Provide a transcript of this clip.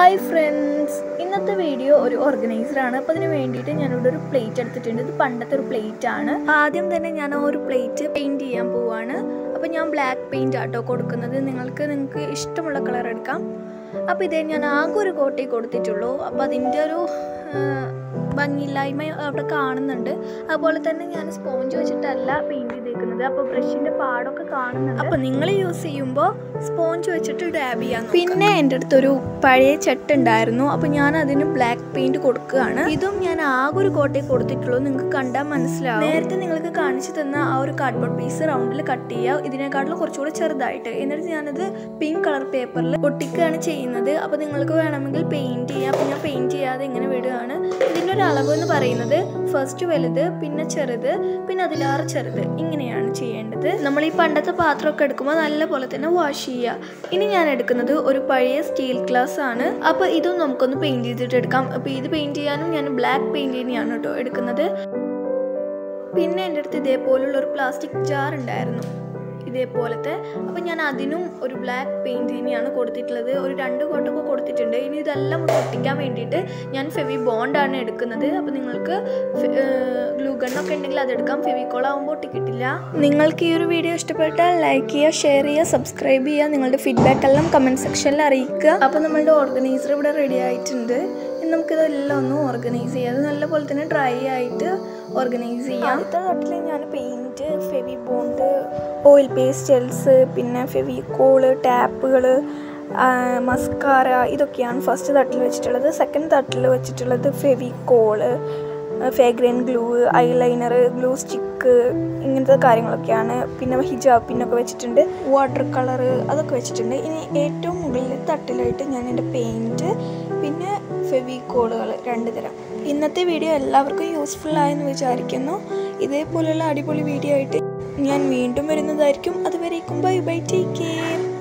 hi friends ഇന്നത്തെ video ഒരു organiser ആണ് അപ്പോൾ അതിന് വേണ്ടിയിട്ട് ഞാനിവിടെ ഒരു പ്ലേറ്റ് എടുത്തിട്ടുണ്ട് ഇത് പണ്ടത്തെ ഒരു പ്ലേറ്റ് ആണ് ആദ്യം തന്നെ ഞാൻ ആ ഒരു പ്ലേറ്റ് പെയിൻറ് ചെയ്യാൻ പോവാണ് അപ്പോൾ ഞാൻ ബ്ലാക്ക് പെയിൻറ് ആട്ടോ കൊടുക്കുന്നത് നിങ്ങൾക്ക് നിങ്ങൾക്ക് ഇഷ്ടമുള്ള കളർ എടുക്കാം അപ്പോൾ ഇതേ ഞാൻ ആകെ ഒരു കോട്ടേ കൊടുത്തിട്ടുള്ളൂ അപ്പോൾ അതിൻ്റെ ഒരു ആ, ഭംഗിയില്ലായ്മ അവിടെ കാണുന്നുണ്ട് അതുപോലെ തന്നെ ഞാൻ സ്പോഞ്ച് വെച്ചിട്ടല്ല പെയിൻറ് ചെയ്തേക്കുന്നത് അപ്പോൾ ബ്രഷിൻ്റെ പാടൊക്കെ കാണുന്നുണ്ട് അപ്പോൾ നിങ്ങൾ യൂസ് ചെയ്യുമ്പോൾ സ്പോഞ്ച് വെച്ചിട്ട് ഡാബ് ചെയ്യാം പിന്നെ എൻ്റെ അടുത്തൊരു പഴയ ചെട്ട് ഉണ്ടായിരുന്നു അപ്പോൾ ഞാൻ അതിന് ബ്ലാക്ക് പെയിൻറ് കൊടുക്കുകയാണ് ഇതും ഞാൻ ആകെ ഒരു കോട്ടേ കൊടുത്തിട്ടുള്ളൂ നിങ്ങൾക്ക് കണ്ടാൽ മനസ്സിലാവും നേരത്തെ നിങ്ങൾക്ക് കാണിച്ചു തന്ന ആ ഒരു കാർഡ്ബോർഡ് പീസ് റൗണ്ടിൽ കട്ട് ചെയ്യുക ഇതിനേക്കാളും കുറച്ചുകൂടെ ചെറുതായിട്ട് എന്നിട്ട് ഞാനത് പിങ്ക് കളർ പേപ്പറിൽ ഒട്ടിക്കുകയാണ് ചെയ്യുന്നത് അപ്പോൾ നിങ്ങൾക്ക് വേണമെങ്കിൽ പെയിൻറ് ചെയ്യാം അപ്പോൾ ഞാൻ പെയിൻറ് ചെയ്യാതെ ഇങ്ങനെ വിടുകയാണ് ഇതിൻ്റെ ഒരു അളവ് എന്ന് പറയുന്നത് ഫസ്റ്റ് വലുത് പിന്നെ ചെറുത് പിന്നെ അതിലാറ് ചെറുത് ഇങ്ങനെയാണ് ചെയ്യേണ്ടത് നമ്മൾ ഈ പണ്ടത്തെ പാത്രമൊക്കെ എടുക്കുമ്പോൾ നല്ല പോലെ തന്നെ വാഷ് ചെയ്യുക ഇനി ഞാൻ എടുക്കുന്നത് ഒരു പഴയ സ്റ്റീൽ ഗ്ലാസ് ആണ് അപ്പോൾ ഇതും നമുക്കൊന്ന് പെയിൻറ് ചെയ്തിട്ട് എടുക്കാം അപ്പോൾ ഇത് പെയിൻറ് ചെയ്യാനും ഞാൻ ബ്ലാക്ക് പെയിൻറ് തന്നെയാണ് കേട്ടോ എടുക്കുന്നത് പിന്നെ എൻ്റെ അടുത്ത് ഇതേപോലുള്ള ഒരു പ്ലാസ്റ്റിക് ജാർ ഉണ്ടായിരുന്നു ഇതേപോലത്തെ അപ്പം ഞാൻ അതിനും ഒരു ബ്ലാക്ക് പെയിൻറ് തന്നെയാണ് കൊടുത്തിട്ടുള്ളത് ഒരു രണ്ട് കോട്ടൊക്കെ കൊടുത്തിട്ടുണ്ട് ഇനി ഇതെല്ലാം ഒന്ന് ഒട്ടിക്കാൻ വേണ്ടിയിട്ട് ഞാൻ ഫെവി ബോണ്ടാണ് എടുക്കുന്നത് അപ്പോൾ നിങ്ങൾക്ക് ഗ്ലൂ ഗണ്ണൊക്കെ ഉണ്ടെങ്കിൽ അതെടുക്കാം ഫെവിക്കോൾ ആകുമ്പോൾ ഒട്ടിക്കിട്ടില്ല നിങ്ങൾക്ക് ഈ ഒരു വീഡിയോ ഇഷ്ടപ്പെട്ടാൽ ലൈക്ക് ചെയ്യുക ഷെയർ ചെയ്യുക സബ്സ്ക്രൈബ് ചെയ്യുക നിങ്ങളുടെ ഫീഡ്ബാക്ക് എല്ലാം കമൻറ്റ് സെക്ഷനിൽ അറിയിക്കുക അപ്പോൾ നമ്മളുടെ ഓർഗനൈസർ ഇവിടെ റെഡി ആയിട്ടുണ്ട് ഇനി നമുക്കിതെല്ലാം ഒന്ന് ഓർഗനൈസ് ചെയ്യാം അത് നല്ലപോലെ തന്നെ ഡ്രൈ ആയിട്ട് ഓർഗനൈസ് ചെയ്യാം അടുത്ത തൊട്ടിൽ ഞാൻ paint Fevibond oil pastels പിന്നെ ഫെവിക്കോള് ടാപ്പുകൾ മസ്കാര ഇതൊക്കെയാണ് ഫസ്റ്റ് തട്ടിൽ വെച്ചിട്ടുള്ളത് സെക്കൻഡ് തട്ടിൽ വെച്ചിട്ടുള്ളത് ഫെവിക്കോള് ഫേഗ്രൻ ഗ്ലൂ ഐലൈനർ ഗ്ലൂ സ്റ്റിക്ക് ഇങ്ങനത്തെ കാര്യങ്ങളൊക്കെയാണ് പിന്നെ ഹിജാബ് പിന്നൊക്കെ വെച്ചിട്ടുണ്ട് വാട്ടർ കളർ അതൊക്കെ വെച്ചിട്ടുണ്ട് ഇനി ഏറ്റവും മുകളിൽ തട്ടിലായിട്ട് ഞാൻ എൻ്റെ പെയിൻറ്റ് പിന്നെ ഫെവിക്കോളുകൾ രണ്ട് തരം ഇന്നത്തെ വീഡിയോ എല്ലാവർക്കും യൂസ്ഫുൾ ആയെന്ന് വിചാരിക്കുന്നു ഇതേപോലെയുള്ള അടിപൊളി വീഡിയോ ആയിട്ട് ഞാൻ വീണ്ടും വരുന്നതായിരിക്കും അതുവരേക്കും ബൈ ബൈ ടേക്ക് കെയർ